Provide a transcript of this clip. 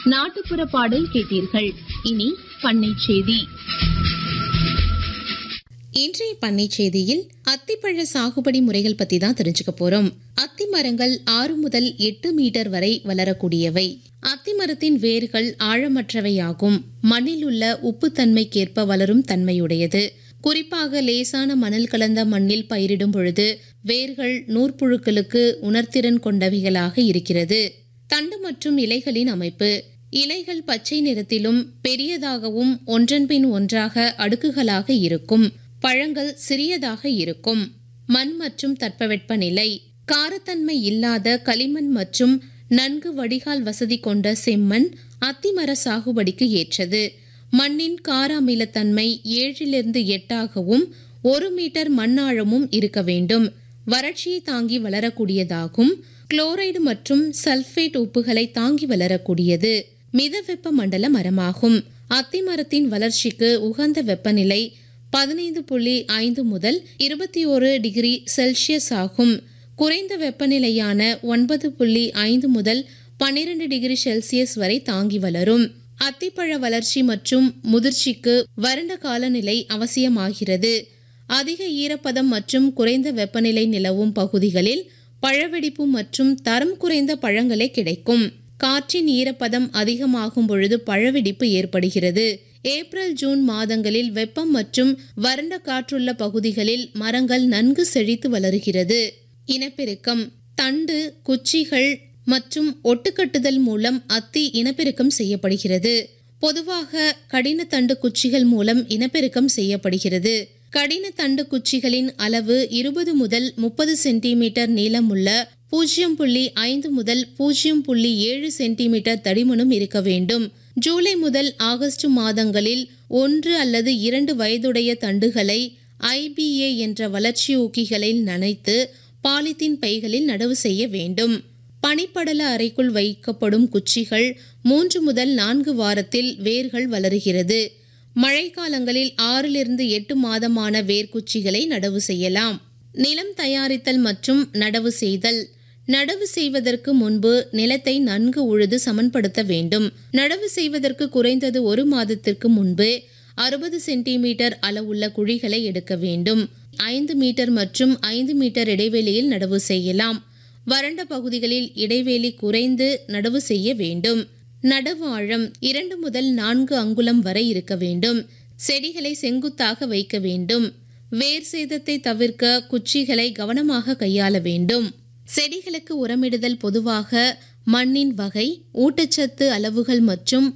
நாட்டுப்புற பாடல் கேட்டீர்கள் இனி பண்ணை செய்தி இன்றைய பண்ணை செய்தியில் அத்திப்பழ சாகுபடி முறைகள் பத்தி தான் தெரிஞ்சுக்க போறோம் அத்தி மரங்கள் ஆறு முதல் எட்டு மீட்டர் வரை வளரக்கூடியவை அத்தி மரத்தின் வேர்கள் ஆழமற்றவையாகும் மண்ணில் உள்ள உப்புத்தன்மைக்கேற்ப வளரும் தன்மையுடையது குறிப்பாக லேசான மணல் கலந்த மண்ணில் பயிரிடும் பொழுது வேர்கள் நூற்புழுக்களுக்கு உணர்திறன் கொண்டவைகளாக இருக்கிறது தண்டு மற்றும் இலைகளின் அமைப்பு இலைகள் பச்சை நிறத்திலும் பெரியதாகவும் ஒன்றன்பின் ஒன்றாக அடுக்குகளாக இருக்கும் பழங்கள் சிறியதாக இருக்கும் மண் மற்றும் தட்பவெப்பநிலை காரத்தன்மை இல்லாத களிமண் மற்றும் நன்கு வடிகால் வசதி கொண்ட செம்மண் அத்திமர சாகுபடிக்கு ஏற்றது மண்ணின் கார அமிலத்தன்மை ஏழிலிருந்து எட்டாகவும் ஒரு மீட்டர் மண்ணாழமும் இருக்க வேண்டும் வறட்சியை தாங்கி வளரக்கூடியதாகும் குளோரைடு மற்றும் சல்பேட் உப்புகளை தாங்கி வளரக்கூடியது மித வெப்ப மண்டல மரமாகும் அத்திமரத்தின் வளர்ச்சிக்கு உகந்த வெப்பநிலை பதினைந்து புள்ளி ஐந்து முதல் இருபத்தி ஒரு டிகிரி செல்சியஸ் ஆகும் குறைந்த வெப்பநிலையான ஒன்பது புள்ளி ஐந்து முதல் பன்னிரண்டு டிகிரி செல்சியஸ் வரை தாங்கி வளரும் அத்திப்பழ வளர்ச்சி மற்றும் முதிர்ச்சிக்கு வறண்ட காலநிலை அவசியமாகிறது அதிக ஈரப்பதம் மற்றும் குறைந்த வெப்பநிலை நிலவும் பகுதிகளில் பழவெடிப்பு மற்றும் தரம் குறைந்த பழங்களே கிடைக்கும் காற்றின் ஈரப்பதம் அதிகமாகும் பொழுது பழவெடிப்பு ஏற்படுகிறது ஏப்ரல் ஜூன் மாதங்களில் வெப்பம் மற்றும் வறண்ட காற்றுள்ள பகுதிகளில் மரங்கள் நன்கு செழித்து வளருகிறது இனப்பெருக்கம் தண்டு குச்சிகள் மற்றும் ஒட்டுக்கட்டுதல் மூலம் அத்தி இனப்பெருக்கம் செய்யப்படுகிறது பொதுவாக கடின தண்டு குச்சிகள் மூலம் இனப்பெருக்கம் செய்யப்படுகிறது கடின தண்டு குச்சிகளின் அளவு இருபது முதல் முப்பது சென்டிமீட்டர் நீளமுள்ள பூஜ்ஜியம் புள்ளி ஐந்து முதல் பூஜ்ஜியம் புள்ளி ஏழு சென்டிமீட்டர் தடிமனும் இருக்க வேண்டும் ஜூலை முதல் ஆகஸ்ட் மாதங்களில் ஒன்று அல்லது இரண்டு வயதுடைய தண்டுகளை ஐபிஏ என்ற வளர்ச்சி ஊக்கிகளில் நனைத்து பாலித்தீன் பைகளில் நடவு செய்ய வேண்டும் பனிப்படல அறைக்குள் வைக்கப்படும் குச்சிகள் மூன்று முதல் நான்கு வாரத்தில் வேர்கள் வளருகிறது மழைக்காலங்களில் ஆறிலிருந்து எட்டு மாதமான வேர்க்குச்சிகளை நடவு செய்யலாம் நிலம் தயாரித்தல் மற்றும் நடவு செய்தல் நடவு செய்வதற்கு முன்பு நிலத்தை நன்கு உழுது சமன்படுத்த வேண்டும் நடவு செய்வதற்கு குறைந்தது ஒரு மாதத்திற்கு முன்பு அறுபது சென்டிமீட்டர் அளவுள்ள குழிகளை எடுக்க வேண்டும் ஐந்து மீட்டர் மற்றும் ஐந்து மீட்டர் இடைவெளியில் நடவு செய்யலாம் வறண்ட பகுதிகளில் இடைவெளி குறைந்து நடவு செய்ய வேண்டும் நடவு ஆழம் இரண்டு முதல் நான்கு அங்குலம் வரை இருக்க வேண்டும் செடிகளை செங்குத்தாக வைக்க வேண்டும் வேர் சேதத்தை தவிர்க்க குச்சிகளை கவனமாக கையாள வேண்டும் செடிகளுக்கு உரமிடுதல் பொதுவாக மண்ணின் வகை ஊட்டச்சத்து அளவுகள் மற்றும்